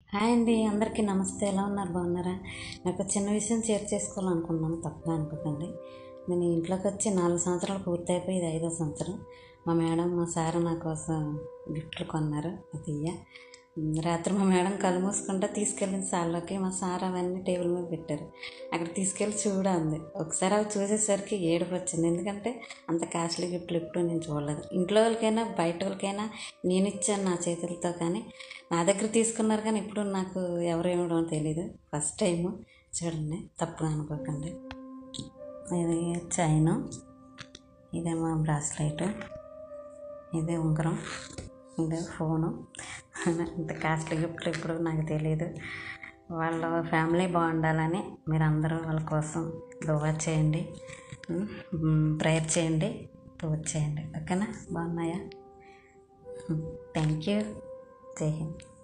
hi అండి అందరికీ నమస్తే ఎలా ఉన్నారు బాగున్నారా నాకు చిన్న విషయం షేర్ చేసుకోవాలనుకున్నాను తప్పుగా అనుకోకండి నేను ఇంట్లోకి వచ్చి నాలుగు సంవత్సరాలు పూర్తయిపోయి ఇది ఐదో సంవత్సరం మా మేడం మా సార్ నా కోసం గిఫ్ట్లు కొన్నారు అతయ్య రాత్రి మా మేడం కళ్ళు మూసుకుంటే తీసుకెళ్ళింది సార్లోకి మా సార్ అవన్నీ టేబుల్ మీద పెట్టారు అక్కడ తీసుకెళ్ళి చూడ అంది ఒకసారి అవి చూసేసరికి ఏడుపు వచ్చింది ఎందుకంటే అంత కాస్ట్లీ గిఫ్ట్లు ఎప్పుడు నేను చూడలేదు ఇంట్లో వాళ్ళకైనా బయట వాళ్ళకైనా నేను ఇచ్చాను నా చేతులతో కానీ నా దగ్గర తీసుకున్నారు కానీ ఇప్పుడు నాకు ఎవరు ఇవ్వడం తెలియదు ఫస్ట్ టైం చూడండి తప్పుగా అనుకోకండి ఇది చైను ఇదేమో బ్రాస్లెట్ ఇదే ఉంగరం ఇదే ఫోను ఇంత కాస్ట్లీ గిఫ్ట్లు ఇప్పుడు నాకు తెలియదు వాళ్ళ ఫ్యామిలీ బాగుండాలని మీరు అందరూ వాళ్ళ కోసం దువా చేయండి ప్రేయర్ చేయండి పూజ చేయండి ఓకేనా బాగున్నాయా థ్యాంక్ యూ జై హింద్